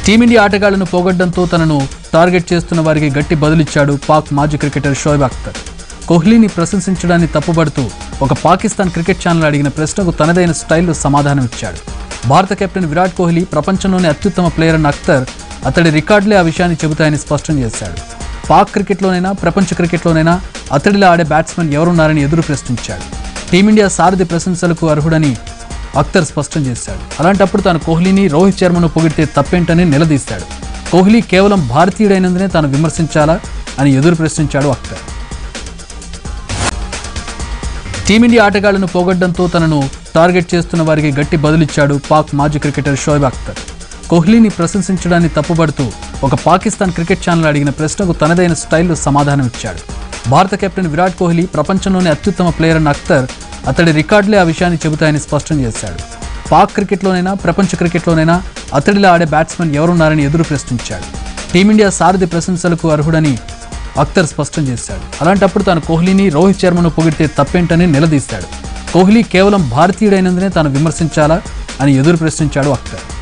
team India ఆటగాళ్లను పోగొట్టడంతో తనను target చేస్తున్న వారికి గట్టి బదులిచ్చాడు పాక్ మాజీ క్రికెటర్ షోయబ్ అఖ్తర్ కోహ్లీని ప్రశంసించడాన్ని తప్పుపడుతూ ఒక పాకిస్తాన్ క్రికెట్ ఛానల్ అడిగిన ప్రశ్నకు తనదైన స్టైల్లో సమాధానం ఇచ్చాడు భారత కెప్టెన్ విరాట్ కోహ్లీ ప్రపంచంలోనే అత్యుత్తమ ప్లేయర్ అన్న అఖ్తర్ అతడి రికార్డులే ఆ విషయాన్ని చెబుతాయని స్పష్టం చేశాడు పాక్ క్రికెట్లోనైనా ప్రపంచ క్రికెట్లోనైనా అతడిలా ఆడే బ్యాట్స్మెన్ ఎవరున్నారని ఎదురు ప్రశ్నించాడు టీమిండియా సారథి ప్రశంసలకు అర్హుడని అఖ్తర్ స్పష్టం చేశాడు అలాంటప్పుడు తాను కోహ్లీని రోహిత్ శర్మను పొగిడితే తప్పేంటని నిలదీశాడు కోహ్లీ కేవలం భారతీయుడైనందునే తాను విమర్శించాలా అని ఎదురు ప్రశ్నించాడు అఖ్తర్ టీమిండియా ఆటగాళ్లను పోగొట్టడంతో తనను టార్గెట్ చేస్తున్న వారికి గట్టి బదులిచ్చాడు పాక్ మాజీ క్రికెటర్ షోయబ్ అఖ్తర్ కోహ్లీని ప్రశంసించడాన్ని తప్పుపడుతూ ఒక పాకిస్తాన్ క్రికెట్ ఛానల్ అడిగిన ప్రశ్నకు తనదైన స్టైల్లో సమాధానం ఇచ్చాడు భారత కెప్టెన్ విరాట్ కోహ్లీ ప్రపంచంలోనే అత్యుత్తమ ప్లేయర్ అన్న అఖ్తర్ అతడి రికార్డులే ఆ విషయాన్ని చెబుతాయని స్పష్టం చేశాడు పాక్ క్రికెట్లోనైనా ప్రపంచ క్రికెట్లోనైనా అతడిలా ఆడే బ్యాట్స్మెన్ ఎవరున్నారని ఎదురు ప్రశ్నించాడు టీమిండియా సారథి ప్రశంసలకు అర్హుడని అఖ్తర్ స్పష్టం చేశాడు అలాంటప్పుడు తాను కోహ్లీని రోహిత్ శర్మను పొగిడితే తప్పేంటని నిలదీశాడు కోహ్లీ కేవలం భారతీయుడైనందునే తాను విమర్శించాలా అని ఎదురు ప్రశ్నించాడు అఖ్తర్